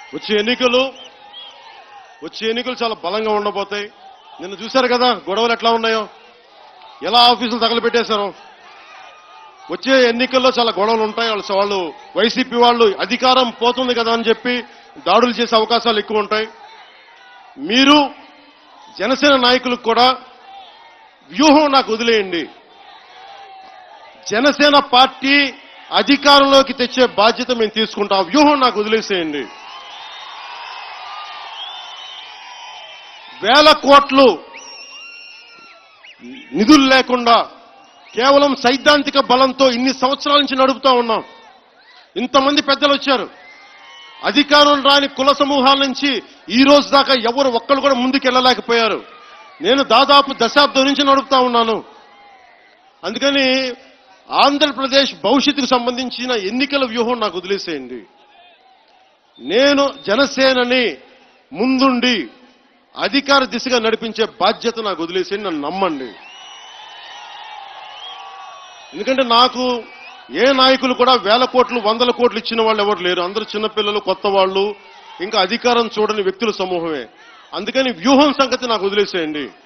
వచ్చే ఎన్నికలు వచ్చే ఎన్నికలు చాలా బలంగా ఉండబోతాయి నిన్న చూశారు కదా గొడవలు ఎట్లా ఉన్నాయో ఎలా ఆఫీసులు తగలబెట్టేశారు వచ్చే ఎన్నికల్లో చాలా గొడవలు ఉంటాయి వాళ్ళు వాళ్ళు వైసీపీ వాళ్ళు అధికారం పోతుంది కదా అని చెప్పి దాడులు చేసే అవకాశాలు ఎక్కువ ఉంటాయి మీరు జనసేన నాయకులకు కూడా వ్యూహం నాకు వదిలేయండి జనసేన పార్టీ అధికారంలోకి తెచ్చే బాధ్యత మేము తీసుకుంటాం ఆ వ్యూహం నాకు వదిలేసేయండి వేల కోట్లు నిధులు లేకుండా కేవలం సైద్ధాంతిక బలంతో ఇన్ని సంవత్సరాల నుంచి నడుపుతా ఉన్నాం ఇంతమంది పెద్దలు వచ్చారు అధికారం రాని కుల సమూహాల నుంచి ఈ రోజు దాకా ఎవరు ఒక్కరు కూడా ముందుకు వెళ్ళలేకపోయారు నేను దాదాపు దశాబ్దం నుంచి నడుపుతా ఉన్నాను అందుకని ఆంధ్రప్రదేశ్ భవిష్యత్తుకు సంబంధించిన ఎన్నికల వ్యూహం నాకు వదిలేసేయండి నేను జనసేనని ముందుండి అధికార దిశగా నడిపించే బాధ్యత నాకు వదిలేసేయండి నన్ను నమ్మండి ఎందుకంటే నాకు ఏ నాయకులు కూడా వేల కోట్లు వందల కోట్లు ఇచ్చిన వాళ్ళు ఎవరు లేరు అందరూ చిన్నపిల్లలు కొత్త వాళ్ళు ఇంకా అధికారం చూడని వ్యక్తుల సమూహమే అందుకని వ్యూహం సంగతి నాకు వదిలేసేయండి